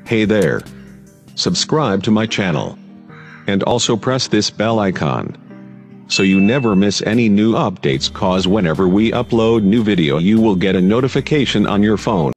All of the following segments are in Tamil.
Hey there. Subscribe to my channel. And also press this bell icon. So you never miss any new updates cause whenever we upload new video you will get a notification on your phone.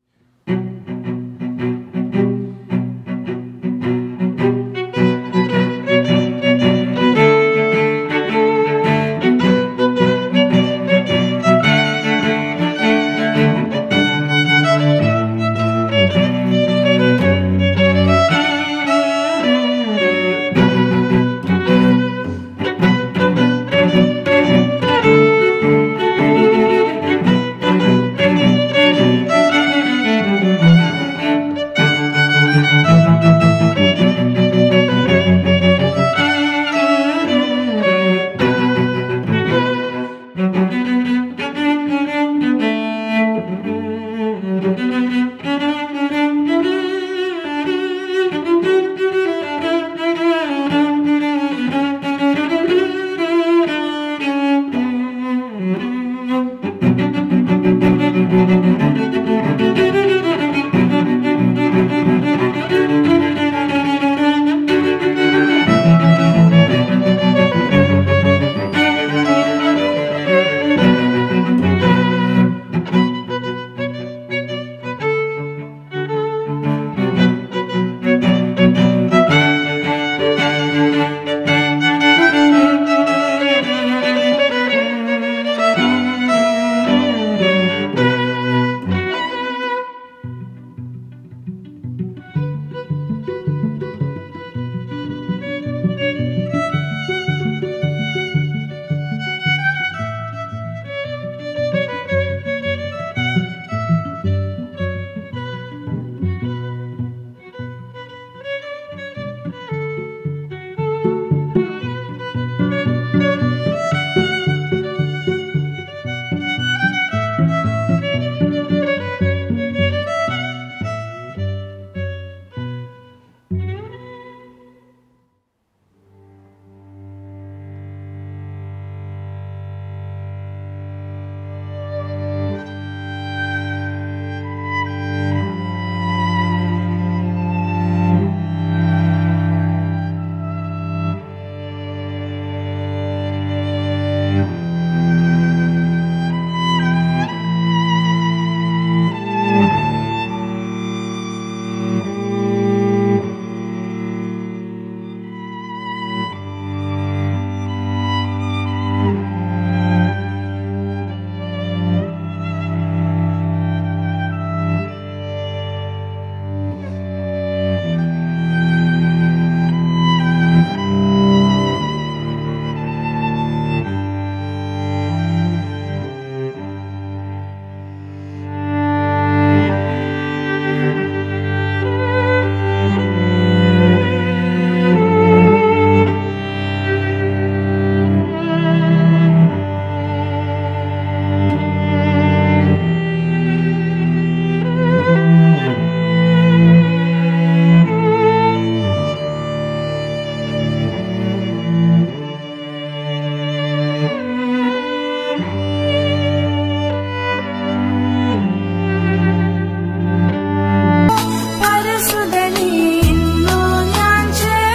പരസുതനീ ഇന്നു ഞാൻ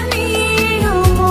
ചേർന്നിടുമോ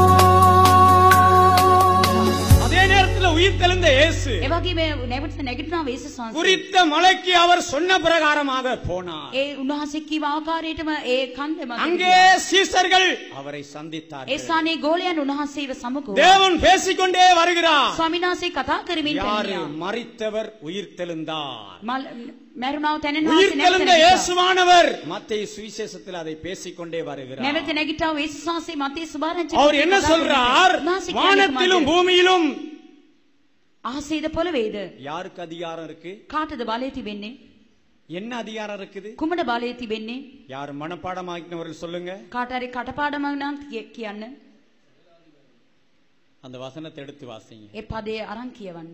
அதே நேரத்தில் உயிர் தெழுந்த இயேசு ඒ වගේම නැවත නැගිටිනා වේසස් වහන්සේ. குறித்த மலைக்கு அவர் சொன்ன பிரகாரமாக போனார் ඒ උන්වහන්සේ කිව්ව ආකාරයටම ඒ කන්ද මත அங்கே ගියා. சீசர்கள் அவரை ඒ சந்தித்தார்கள் ස්ථානයේ ගෝලයන් උන්වහන්සේව සමුගෝ. தேவன் பேசிக்கொண்டே வருகிறார் ස්වාමීන් වහන්සේ කතා කරමින් யாரு පැමිණියා. மறித்தவர் உயிர் தெழுந்தார் මල්- මැරුණාව තැනෙන් உயிர் වහන්සේ தெழுந்த නැවත නැගිට්ටා. இயேசுவானவர் மத்திய சுவிசேஷத்தில் அதை பேசிக்கொண்டே வருகிறார் නැවත නැගිට්ටා වේසස් වහන්සේ මතේ සුභාරංචි அவர் என்ன சொல்றார் வானத்திலும் பூமியிலும் ආසේද පොළවේද யாருக்கு அதிகாரம் இருக்கு කාටද බලය තිබෙන්නේ என்ன அதிகாரம் இருக்குது කුමට බලය තිබෙන්නේ யார் மனப்பாடமாக்கினவர்கள் சொல்லுங்க කාට හරි කටපාඩමක් නම් කිය- කියන්න அந்த வசனத்தை எடுத்து வாசிங்க ඒ පදේ අරන් කියවන්න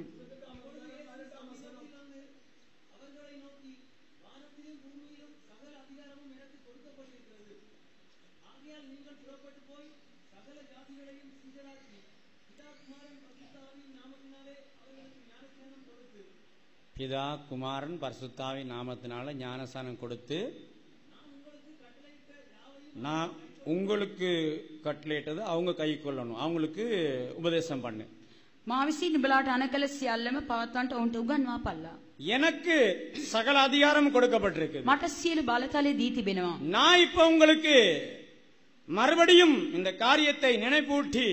பிதா குமாரன் பரிசுத்தாவின் நாமத்தினால ஞானசானம் கொடுத்து நான் உங்களுக்கு கட்லேட்டது அவங்க கை கொள்ளணும் அவங்களுக்கு உபதேசம் பண்ணு මා විසින් නුඹලාට අනකල සියල්ලම පවත්වන්නට ඔවුන්ට උගන්වා පල්ලා. எனக்கு சகல அதிகாரம் கொடுக்கப்பட்டிருக்கு මට සියලු බලතලය දී තිබෙනවා. நான் இப்ப உங்களுக்கு மறுபடியும் இந்த காரியத்தை நினைப்பூட்டி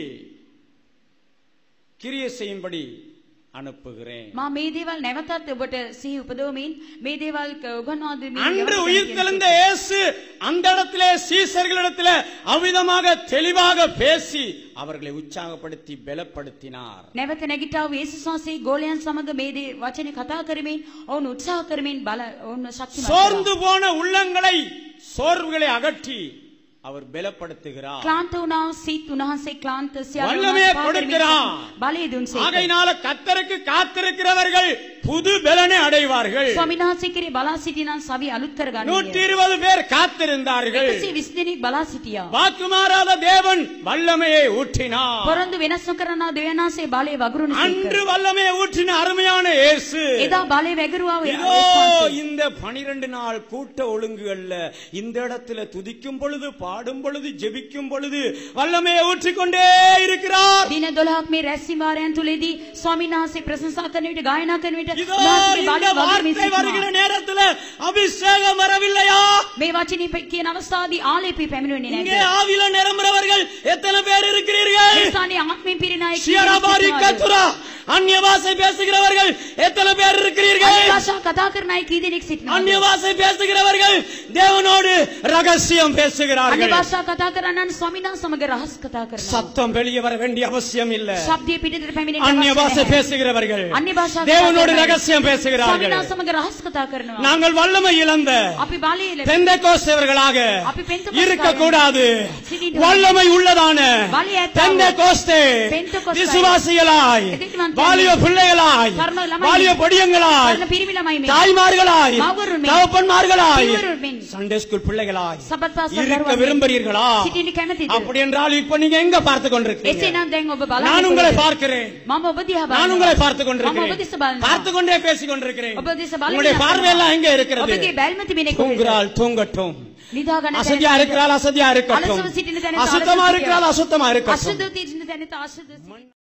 கிரியை செய்யும்படி அனுப்புகிறேன் මා මේ දේවල් නැවතත් ඔබට සිහි උපදවමින් මේ දේවල් ක- උගන්වා දෙමින් அன்று යවන්න உயிர் කියන தெளிந்த இயேசு அந்த இடத்திலே சீசர்களிடத்திலே அவ்விதமாக தெளிவாக பேசி அவர்களை உற்சாகப்படுத்தி பலப்படுத்தினார் නැවත නැගිටා වූ යේසුස් වහන්සේ ගෝලයන් සමග මේ දේ වචනේ කතා කරමින් ඔවුන් උත්සාහ කරමින් බල ඔවුන් ශක්තිමත් சோர்ந்து போன உள்ளங்களை சோர்வுகளை அகற்றி அவர் பலப்படுத்துகிறார் ක්ලාන්ත වුණා වූ සිත් උන්වහන්සේ ක්ලාන්ත සියල්ල வல்லமையை උන්වහන්සේ පාදමින් கொடுக்கிறார். බලය දුන්සේ. ஆகையினால கத்தருக்கு காத்திருக்கிறவர்கள் புது பலனை அடைவார்கள் ස්වාමීන් වහන්සේ කෙරේ බලා සිටිනන් සවි අලුත් කරගන්නේ. நூற்றி இருபது பேர் காத்திருந்தார்கள் 120 දෙනෙක් බලා සිටියා. வாக்கு மாறாத தேவன் வல்லமையை ஊற்றினார் පොරොන්දු වෙනස් නොකරනා දෙවියන් වහන්සේ බලය වගුරුන அன்று வல்லமையை ஊற்றின அருமையான இயேசு එදා බලය වැගරුවා වූ இதோ යේසුස් වහන්සේ. இந்த பனிரெண்டு நாள் கூட்ட ஒழுங்குகள்ல இந்த இடத்துல துதிக்கும் பொழுது பாடும் பொழுது ஜெபிக்கும் பொழுது வல்லமையை ஊற்றிக்கொண்டே இருக்கிறார் දින 12ක් මේ රැස්වීම වාරයන් තුලදී ස්වාමීන් වහන්සේ ප්‍රශංසා කරන විට ගායනා කරන විට இதோ උන්වහන්සේ இந்த බලය වගුරුමින් வார்த்தை வருகிற සිටිනවා. நேரத்துல அபிஷேகம் வரவில்லையா මේ වචනේ ප- කියන අවස්ථාවේදී ආලේපී පැමිණෙන්නේ இங்கே නැහැ. ஆவில நிரம்புறவர்கள் எத்தனை பேர் இருக்கிறீர்கள் ඒ ස්ථානයේ ආත්මයෙන් පිරෙන අය சியரபாரி කීයක් கத்துரா அந்நிய பாஷை பேசுகிறவர்கள் எத்தனை பேர் අන්‍ය இருக்கிறீர்கள் භාෂා කතා කරන අය කී දෙනෙක් அந்நிய සිටිනවද? பாஷை பேசுகிறவர்கள் தேவனோடு ரகசியம் අන්‍ය பேசுகிறார்கள் භාෂා කතා කරන්නන් ස්වාමීන් වහන්සේ සමග රහස් කතා කරනවා. சத்தம் வெளியே வர வேண்டிய அவசியம் இல்ல ශබ්දයේ පිටතට පැමිණෙන அந்நிய අවශ්‍ය பாஷை නැහැ. பேசுகிறவர்கள் අන්‍ය භාෂා කතා தேவனோடு කරන අය ரகசியம் ස්වාමීන් பேசுகிறார்கள் වහන්සේ සමග රහස් කතා කරනවා. நாங்கள் வல்லமை இழந்த අපි බලය ලැබ பெந்தகோஸ்தவர்களாக අපි பெந்தகோஸ்தவர்கள் இருக்க கூடாது சிறிது வல்லமை உள்ளதான வலியேற்றாவும் பெந்தகோஸ்தே பெந்தகோஸ்தை விசுவாசிகளாய் எதிர்த்து வாலிய பிள்ளைகளாய் கர்ம ළමයි வாலிய பொடியங்களாய் කරන පිරිමි ළමයි මේ தாய்மார்களாய் மகவுருமே. தகப்பன்மார்களாய் පියවරුන් சண்டே ஸ்கூல் பிள்ளைகளாய் සබත් පාසල් இருக்க දරුවන් விரும்புகிறீர்களா සිටින්න කැමතිද? அப்படி என்றால் இப்ப நீங்க எங்க பார்த்து கொண்டிருக்கீங்க එසේනම් දැන් ඔබ බලන්න நான் உங்களை කොහෙද? பார்க்கிறேன் මම ඔබ දිහා நான் உங்களை බලනවා. பார்த்து මම ඔබ கொண்டிருக்கிறேன் දිහා බලනවා. பார்த்து கொண்டே பேசிக் கொண்டிருக்கிறேன் ඔබ දිහා බලමින් உங்களுடைய කතා பார்வையெல்லாம் எங்க කරනවා. இருக்கிறது ඔබගේ බැල්ම තිබෙන්නේ කොහෙද? தூங்குறாள் தூங்கட்டும் නිදා ගන්න அசதியா இருக்கிறாள் அசதியா இருக்கட்டும் අලසව සිටින තැනට அசுத்தமா අලසව இருக்கிறாள் සිටියා. அசுத்தமா இருக்கட்டும் අශුද්ධ සිටින තැනට අශුද්ධ සිටියා.